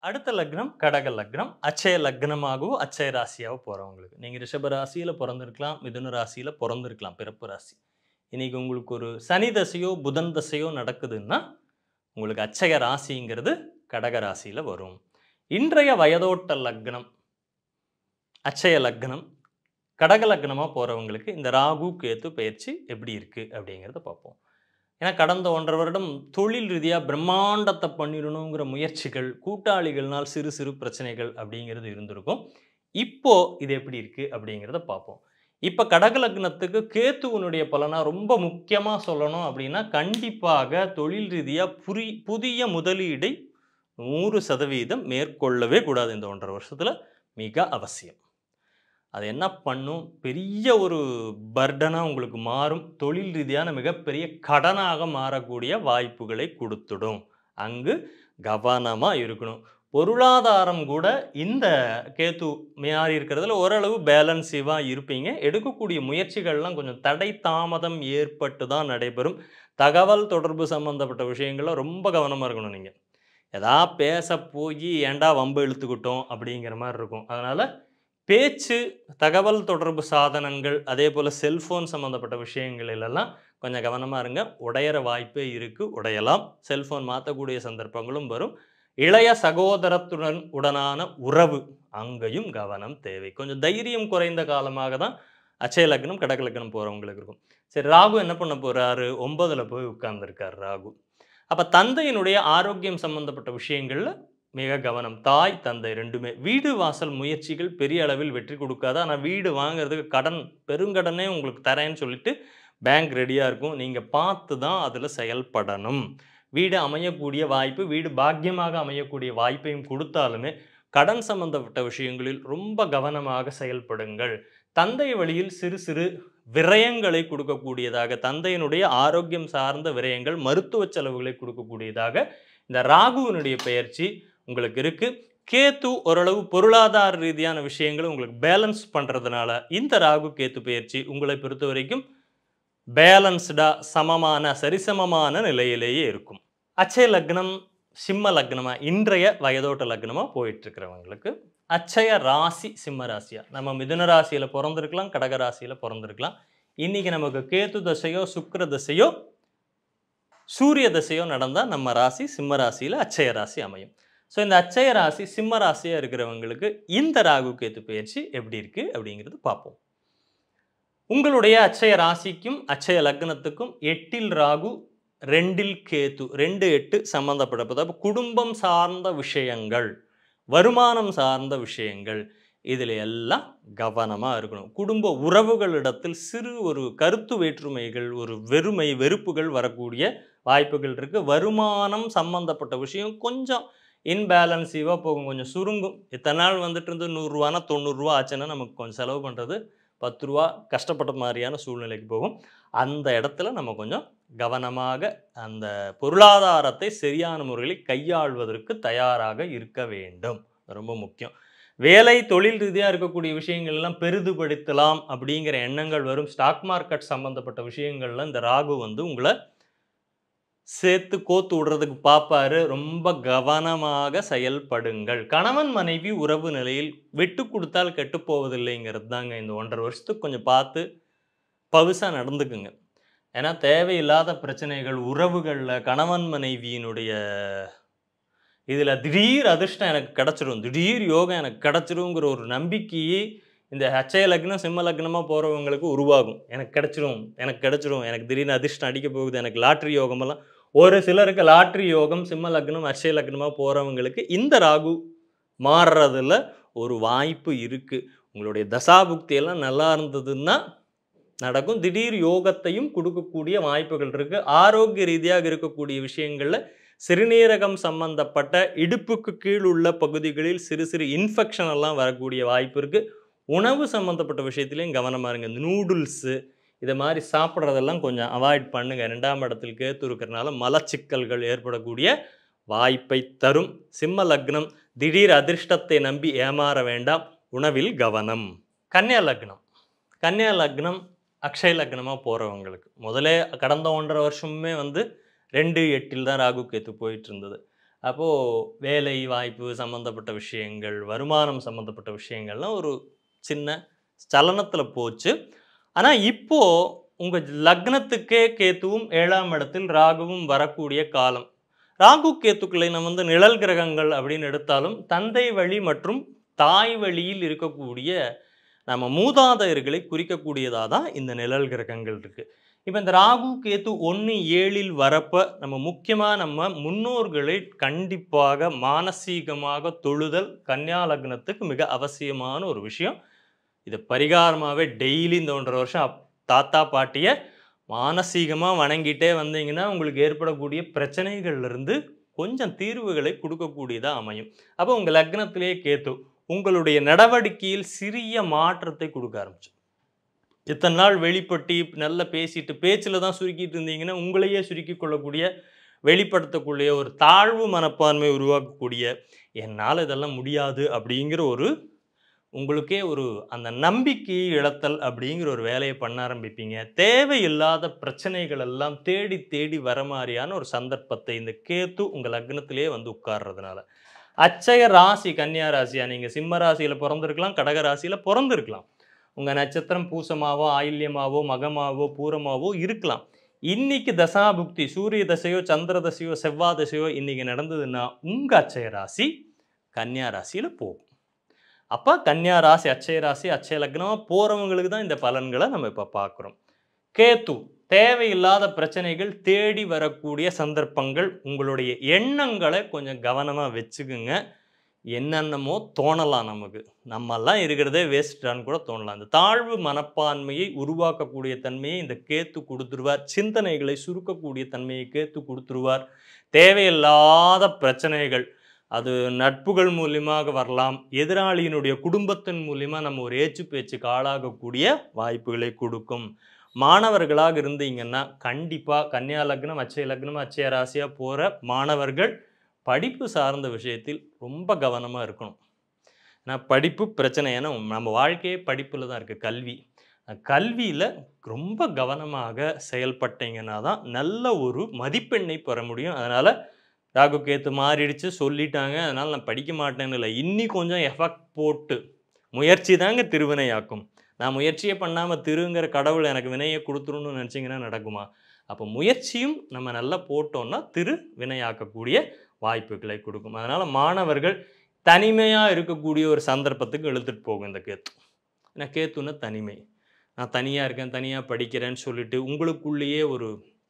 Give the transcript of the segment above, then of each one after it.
அடுத்த லக்னம் கடக லக்னம் அச்சய லக்னமாகவோ அச்சய ராசியாவோ போகிறவங்களுக்கு நீங்கள் ரிஷப ராசியில் பிறந்திருக்கலாம் மிதுன ராசியில் பிறந்திருக்கலாம் பிறப்பு ராசி இன்னைக்கு உங்களுக்கு ஒரு சனி தசையோ புதன் தசையோ நடக்குதுன்னா உங்களுக்கு அச்சய ராசிங்கிறது கடக ராசியில் வரும் இன்றைய வயதோட்ட லக்னம் அச்சய லக்னம் கடக லக்னமாக போகிறவங்களுக்கு இந்த ராகு கேத்து பயிற்சி எப்படி இருக்குது அப்படிங்கிறத பார்ப்போம் ஏன்னா கடந்த ஒன்றரை வருடம் தொழில் ரீதியாக பிரம்மாண்டத்தை பண்ணிடணுங்கிற முயற்சிகள் கூட்டாளிகள்னால் சிறு சிறு பிரச்சனைகள் அப்படிங்கிறது இருந்திருக்கும் இப்போ இது எப்படி இருக்குது அப்படிங்கிறத பார்ப்போம் இப்போ கடக லக்னத்துக்கு கேத்துவனுடைய பலனா ரொம்ப முக்கியமாக சொல்லணும் அப்படின்னா கண்டிப்பாக தொழில் ரீதியாக புரி புதிய முதலீடை நூறு சதவீதம் மேற்கொள்ளவே கூடாது இந்த ஒன்றரை வருஷத்தில் மிக அவசியம் அது என்ன பண்ணும் பெரிய ஒரு பர்டனாக உங்களுக்கு மாறும் தொழில் ரீதியான மிகப்பெரிய கடனாக மாறக்கூடிய வாய்ப்புகளை கொடுத்துடும் அங்கு கவனமாக இருக்கணும் பொருளாதாரம் கூட இந்த கேத்து மாறி இருக்கிறதுல ஓரளவு பேலன்சிவாக இருப்பீங்க எடுக்கக்கூடிய முயற்சிகள்லாம் கொஞ்சம் தடை தாமதம் ஏற்பட்டு தான் நடைபெறும் தகவல் தொடர்பு சம்மந்தப்பட்ட விஷயங்கள்ல ரொம்ப கவனமாக இருக்கணும் நீங்கள் எதா பேச போய் ஏன்டா வம்பு இழுத்துக்கிட்டோம் அப்படிங்கிற மாதிரி இருக்கும் அதனால் பேச்சு தகவல் தொடர்பு சாதனங்கள் அதே போல் செல்ஃபோன் சம்மந்தப்பட்ட விஷயங்களிலெல்லாம் கொஞ்சம் கவனமாக இருங்க உடையிற வாய்ப்பே இருக்குது உடையலாம் செல்ஃபோன் மாற்றக்கூடிய சந்தர்ப்பங்களும் வரும் இளைய சகோதரத்துடன் உடனான உறவு அங்கேயும் கவனம் தேவை கொஞ்சம் தைரியம் குறைந்த காலமாக தான் அச்சய லக்னம் கடக லக்னம் போகிறவங்களுக்கு இருக்கும் சரி ராகு என்ன பண்ண போகிறாரு ஒன்பதில் போய் உட்கார்ந்துருக்கார் ராகு அப்போ தந்தையினுடைய ஆரோக்கியம் சம்மந்தப்பட்ட விஷயங்களில் மிக கவனம் தாய் தந்தை ரெண்டுமே வீடு வாசல் முயற்சிகள் பெரிய அளவில் வெற்றி கொடுக்காது ஆனால் வீடு வாங்குறதுக்கு கடன் பெருங்கடனே உங்களுக்கு தரேன்னு சொல்லிட்டு பேங்க் ரெடியாக இருக்கும் நீங்கள் பார்த்து தான் அதில் செயல்படணும் வீடு அமையக்கூடிய வாய்ப்பு வீடு பாக்கியமாக அமையக்கூடிய வாய்ப்பையும் கொடுத்தாலுமே கடன் சம்பந்தப்பட்ட விஷயங்களில் ரொம்ப கவனமாக செயல்படுங்கள் தந்தை வழியில் சிறு சிறு விரயங்களை கொடுக்கக்கூடியதாக தந்தையினுடைய ஆரோக்கியம் சார்ந்த விரயங்கள் மருத்துவ செலவுகளை கொடுக்கக்கூடியதாக இந்த ராகுவினுடைய பெயர்ச்சி உங்களுக்கு இருக்கு கேத்து ஓரளவு பொருளாதார ரீதியான விஷயங்களை உங்களுக்கு பேலன்ஸ் பண்ணுறதுனால இந்த ராகு கேத்து பயிற்சி உங்களை பொறுத்த வரைக்கும் பேலன்ஸ்டாக சமமான சரிசமமான நிலையிலேயே இருக்கும் அச்சய லக்னம் சிம்ம லக்னமா இன்றைய வயதோட்ட லக்னமாக போயிட்டு இருக்கிறவங்களுக்கு அச்சய ராசி சிம்ம ராசியா நம்ம மிதுன ராசியில் பிறந்திருக்கலாம் கடக ராசியில் பிறந்திருக்கலாம் இன்னைக்கு நமக்கு கேத்து தசையோ சுக்கிர தசையோ சூரிய தசையோ நடந்தால் நம்ம ராசி சிம்ம ராசியில் அச்சய ராசி அமையும் ஸோ இந்த அச்சய ராசி சிம்ம ராசியாக இருக்கிறவங்களுக்கு இந்த ராகு கேத்து பயிற்சி எப்படி இருக்குது அப்படிங்கிறது பார்ப்போம் உங்களுடைய அச்சய ராசிக்கும் அச்சய லக்னத்துக்கும் எட்டில் ராகு ரெண்டில் கேத்து ரெண்டு எட்டு சம்மந்தப்பட்ட அதாவது குடும்பம் சார்ந்த விஷயங்கள் வருமானம் சார்ந்த விஷயங்கள் இதில் எல்லாம் கவனமாக இருக்கணும் குடும்ப உறவுகளிடத்தில் சிறு ஒரு கருத்து வேற்றுமைகள் ஒரு வெறுமை வெறுப்புகள் வரக்கூடிய வாய்ப்புகள் இருக்குது வருமானம் சம்மந்தப்பட்ட விஷயம் கொஞ்சம் இன்பேலன்சிவாக போகும் கொஞ்சம் சுருங்கும் இத்தனை நாள் வந்துட்டு இருந்து நூறுரூவானா தொண்ணூறுரூவா ஆச்சுன்னா நமக்கு கொஞ்சம் செலவு பண்ணுறது பத்து ரூபா கஷ்டப்பட்ட மாதிரியான சூழ்நிலைக்கு போகும் அந்த இடத்துல நம்ம கொஞ்சம் கவனமாக அந்த பொருளாதாரத்தை சரியான முறையில் கையாள்வதற்கு தயாராக இருக்க வேண்டும் ரொம்ப முக்கியம் வேலை தொழில் ரீதியாக இருக்கக்கூடிய விஷயங்கள் எல்லாம் பெரிதுபடுத்தலாம் அப்படிங்கிற எண்ணங்கள் வரும் ஸ்டாக் மார்க்கெட் சம்மந்தப்பட்ட விஷயங்கள்ல இந்த ராகு வந்து உங்களை சேர்த்து கோத்து விடுறதுக்கு பார்ப்பாரு ரொம்ப கவனமாக செயல்படுங்கள் கணவன் மனைவி உறவு நிலையில் விட்டு கொடுத்தால் கெட்டு போவதில்லைங்கிறது தாங்க இந்த ஒன்றரை வருஷத்துக்கு கொஞ்சம் பார்த்து பவுசாக நடந்துக்குங்க ஏன்னா தேவையில்லாத பிரச்சனைகள் உறவுகளில் கணவன் மனைவியினுடைய இதில் திடீர் அதிர்ஷ்டம் எனக்கு கிடச்சிரும் திடீர் யோகம் எனக்கு கிடச்சிருங்கிற ஒரு நம்பிக்கையே இந்த அச்சய லக்னம் சிம்ம லக்னமாக போகிறவங்களுக்கு உருவாகும் எனக்கு கிடச்சிரும் எனக்கு கிடச்சிரும் எனக்கு திடீர்னு அதிர்ஷ்டம் அடிக்க போகுது எனக்கு லாட்ரி யோகமெல்லாம் ஒரு சிலருக்கு லாட்ரி யோகம் சிம்ம லக்னம் அச்சய லக்னமாக போகிறவங்களுக்கு இந்த ராகு மாறுறதுல ஒரு வாய்ப்பு இருக்குது உங்களுடைய தசாபுக்தி எல்லாம் நல்லா இருந்ததுன்னா நடக்கும் திடீர் யோகத்தையும் கொடுக்கக்கூடிய வாய்ப்புகள் இருக்குது ஆரோக்கிய ரீதியாக இருக்கக்கூடிய விஷயங்களில் சிறுநீரகம் சம்பந்தப்பட்ட இடுப்புக்கு கீழ் உள்ள பகுதிகளில் சிறு சிறு இன்ஃபெக்ஷன் எல்லாம் வரக்கூடிய வாய்ப்பு இருக்குது உணவு சம்மந்தப்பட்ட விஷயத்துலையும் கவனமாக இருங்க இந்த நூடுல்ஸு இதை மாதிரி சாப்பிட்றதெல்லாம் கொஞ்சம் அவாய்ட் பண்ணுங்க ரெண்டாம் இடத்தில் கேத்து இருக்கிறனால மலச்சிக்கல்கள் ஏற்படக்கூடிய வாய்ப்பை தரும் சிம்ம லக்னம் திடீர் அதிர்ஷ்டத்தை நம்பி ஏமாற வேண்டாம் உணவில் கவனம் கன்னியா லக்னம் கன்னியா லக்னம் அக்ஷய லக்னமாக போகிறவங்களுக்கு முதலே கடந்த ஒன்றரை வருஷமுமே வந்து ரெண்டு எட்டில் தான் ராகு கேத்து போயிட்டு இருந்தது அப்போது வேலை வாய்ப்பு சம்மந்தப்பட்ட விஷயங்கள் வருமானம் சம்மந்தப்பட்ட விஷயங்கள்லாம் ஒரு சின்ன சலனத்தில் போச்சு ஆனால் இப்போது உங்கள் லக்னத்துக்கே கேத்துவும் ஏழாம் இடத்தில் ராகுவும் வரக்கூடிய காலம் ராகு கேத்துக்களை நம்ம வந்து நிழல் கிரகங்கள் அப்படின்னு எடுத்தாலும் தந்தை வழி மற்றும் தாய் வழியில் இருக்கக்கூடிய நம்ம மூதாதையர்களை குறிக்கக்கூடியதாக தான் இந்த நிழல் கிரகங்கள் இருக்குது இப்போ இந்த ராகு கேத்து ஒன்று ஏழில் வரப்ப நம்ம முக்கியமாக நம்ம முன்னோர்களை கண்டிப்பாக மானசீகமாக தொழுதல் கன்னியா லக்னத்துக்கு மிக அவசியமான ஒரு விஷயம் இது பரிகாரமாகவே டெய்லி இந்த ஒன்றரை வருஷம் அப்- தாத்தா பாட்டியை மானசீகமாக வணங்கிட்டே வந்தீங்கன்னா உங்களுக்கு ஏற்படக்கூடிய பிரச்சனைகள்லேருந்து கொஞ்சம் தீர்வுகளை கொடுக்கக்கூடியதாக அமையும் அப்போ உங்கள் லக்னத்திலேயே கேத்து உங்களுடைய நடவடிக்கையில் சிறிய மாற்றத்தை கொடுக்க ஆரம்பிச்சு இத்தனை நாள் வெளிப்பட்டி நல்லா பேசிட்டு பேச்சில் தான் சுருக்கிட்டு இருந்தீங்கன்னா உங்களையே சுருக்கி கொள்ளக்கூடிய வெளிப்படுத்தக்கூடிய ஒரு தாழ்வு மனப்பான்மை உருவாக்கக்கூடிய என்னால் இதெல்லாம் முடியாது அப்படிங்கிற ஒரு உங்களுக்கே ஒரு அந்த நம்பிக்கையை இழத்தல் அப்படிங்கிற ஒரு வேலையை பண்ண ஆரம்பிப்பீங்க தேவையில்லாத பிரச்சனைகள் எல்லாம் தேடி தேடி வர மாதிரியான ஒரு சந்தர்ப்பத்தை இந்த கேத்து உங்கள் லக்னத்திலே வந்து உட்கார்றதுனால அச்சய ராசி கன்னியா ராசியா நீங்கள் சிம்ம ராசியில் பிறந்திருக்கலாம் கடக ராசியில் பிறந்திருக்கலாம் உங்கள் நட்சத்திரம் பூசமாவோ ஆயில்யமாவோ மகமாவோ பூரமாவோ இருக்கலாம் இன்னைக்கு தசாபுக்தி சூரிய தசையோ சந்திர தசையோ செவ்வாய் தசையோ இன்னைக்கு நடந்ததுன்னா உங்கள் அச்சய ராசி கன்னியா ராசியில் போகும் அப்போ கன்னியா ராசி அச்சய ராசி அச்சய லக்னமாக போகிறவங்களுக்கு தான் இந்த பலன்களை நம்ம இப்போ பார்க்குறோம் கேத்து தேவையில்லாத பிரச்சனைகள் தேடி வரக்கூடிய சந்தர்ப்பங்கள் உங்களுடைய எண்ணங்களை கொஞ்சம் கவனமாக வச்சுக்குங்க என்னென்னமோ தோணலாம் நமக்கு நம்மெல்லாம் இருக்கிறதே வேஸ்டான்னு கூட தோணலாம் இந்த தாழ்வு மனப்பான்மையை உருவாக்கக்கூடிய தன்மையை இந்த கேத்து கொடுத்துருவார் சிந்தனைகளை சுருக்கக்கூடிய தன்மையை கேத்து கொடுத்துருவார் தேவையில்லாத பிரச்சனைகள் அது நட்புகள் மூலியமாக வரலாம் எதிராளியினுடைய குடும்பத்தின் மூலியமா நம்ம ஒரு ஏச்சு பேச்சுக்கு ஆளாகக்கூடிய வாய்ப்புகளை கொடுக்கும் மாணவர்களாக இருந்தீங்கன்னா கண்டிப்பாக கன்னியா லக்னம் அச்சய லக்னம் அச்சய ராசியாக போகிற மாணவர்கள் படிப்பு சார்ந்த விஷயத்தில் ரொம்ப கவனமாக இருக்கணும் ஏன்னா படிப்பு பிரச்சனை ஏன்னா நம்ம வாழ்க்கையே படிப்பில் தான் இருக்குது கல்வி கல்வியில் ரொம்ப கவனமாக செயல்பட்டீங்கன்னா தான் நல்ல ஒரு மதிப்பெண்ணை பெற முடியும் அதனால் ராகு கேத்து மாறிடுச்சு சொல்லிட்டாங்க அதனால் நான் படிக்க மாட்டேன்னு இல்லை இன்னி கொஞ்சம் எஃபெக்ட் போட்டு முயற்சி தாங்க திருவினையாக்கும் நான் முயற்சியே பண்ணாமல் திருங்கிற கடவுள் எனக்கு வினையை கொடுத்துருன்னு நினச்சிங்கன்னா நடக்குமா அப்போ முயற்சியும் நம்ம நல்லா போட்டோம்னா திரு வினையாக்கக்கூடிய வாய்ப்புகளை கொடுக்கும் அதனால் மாணவர்கள் தனிமையாக இருக்கக்கூடிய ஒரு சந்தர்ப்பத்துக்கு இழுத்துட்டு போகும் இந்த கேத்து ஏன்னா கேத்துன்னா தனிமை நான் தனியாக இருக்கேன் தனியாக படிக்கிறேன்னு சொல்லிட்டு உங்களுக்குள்ளேயே ஒரு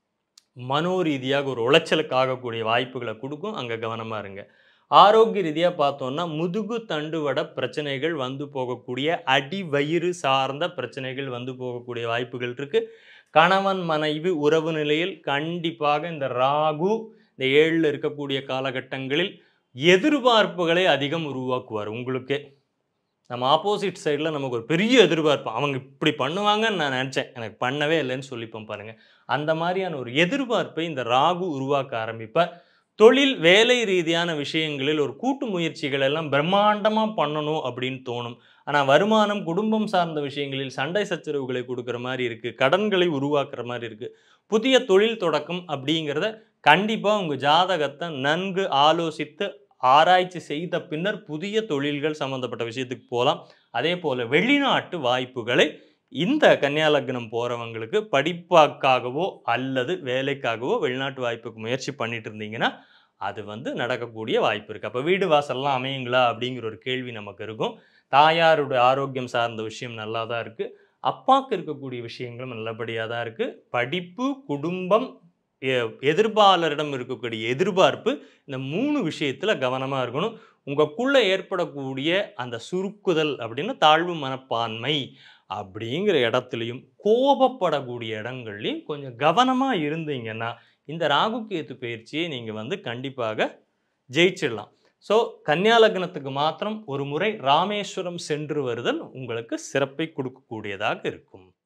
மனோ ரீதியாக ஒரு உளைச்சலுக்கு ஆகக்கூடிய வாய்ப்புகளை கொடுக்கும் அங்கே கவனமாக இருங்க ஆரோக்கிய ரீதியாக பார்த்தோம்னா முதுகு தண்டுவட பிரச்சனைகள் வந்து போகக்கூடிய அடி வயிறு சார்ந்த பிரச்சனைகள் வந்து போகக்கூடிய வாய்ப்புகள் இருக்குது கணவன் மனைவி உறவு நிலையில் கண்டிப்பாக இந்த ராகு இந்த ஏழில் இருக்கக்கூடிய காலகட்டங்களில் எதிர்பார்ப்புகளை அதிகம் உருவாக்குவார் உங்களுக்கே நம்ம ஆப்போசிட் சைடில் நமக்கு ஒரு பெரிய எதிர்பார்ப்பு அவங்க இப்படி பண்ணுவாங்கன்னு நான் நினச்சேன் எனக்கு பண்ணவே இல்லைன்னு சொல்லிப்போம் பாருங்கள் அந்த மாதிரியான ஒரு எதிர்பார்ப்பை இந்த ராகு உருவாக்க ஆரம்பிப்பார் தொழில் வேலை ரீதியான விஷயங்களில் ஒரு கூட்டு முயற்சிகள் எல்லாம் பிரம்மாண்டமாக பண்ணணும் அப்படின்னு தோணும் ஆனால் வருமானம் குடும்பம் சார்ந்த விஷயங்களில் சண்டை சச்சரவுகளை கொடுக்குற மாதிரி இருக்குது கடன்களை உருவாக்குற மாதிரி இருக்குது புதிய தொழில் தொடக்கம் அப்படிங்கிறத கண்டிப்பாக உங்கள் ஜாதகத்தை நன்கு ஆலோசித்து ஆராய்ச்சி செய்த பின்னர் புதிய தொழில்கள் சம்மந்தப்பட்ட விஷயத்துக்கு போகலாம் அதே போல் வெளிநாட்டு வாய்ப்புகளை இந்த கன்னியா லக்னம் போகிறவங்களுக்கு படிப்பாக்காகவோ அல்லது வேலைக்காகவோ வெளிநாட்டு வாய்ப்புக்கு முயற்சி பண்ணிட்டு இருந்தீங்கன்னா அது வந்து நடக்கக்கூடிய வாய்ப்பு இருக்குது அப்போ வீடு வாசல்லாம் அமையுங்களா அப்படிங்கிற ஒரு கேள்வி நமக்கு இருக்கும் தாயாருடைய ஆரோக்கியம் சார்ந்த விஷயம் நல்லா தான் இருக்குது அப்பாவுக்கு இருக்கக்கூடிய விஷயங்களும் நல்லபடியாக தான் இருக்குது படிப்பு குடும்பம் எ- எதிர்ப்பாளரிடம் இருக்கக்கூடிய எதிர்பார்ப்பு இந்த மூணு விஷயத்தில் கவனமாக இருக்கணும் உங்களுக்குள்ளே ஏற்படக்கூடிய அந்த சுருக்குதல் அப்படின்னு தாழ்வு மனப்பான்மை அப்படிங்கிற இடத்துலையும் கோபப்படக்கூடிய இடங்கள்லையும் கொஞ்சம் கவனமாக இருந்தீங்கன்னா இந்த ராகு கேத்து பயிற்சியை நீங்கள் வந்து கண்டிப்பாக ஜெயிச்சிடலாம் ஸோ கன்னியா லக்னத்துக்கு மாத்திரம் ஒரு முறை ராமேஸ்வரம் சென்று வருதல் உங்களுக்கு சிறப்பை கொடுக்கக்கூடியதாக இருக்கும்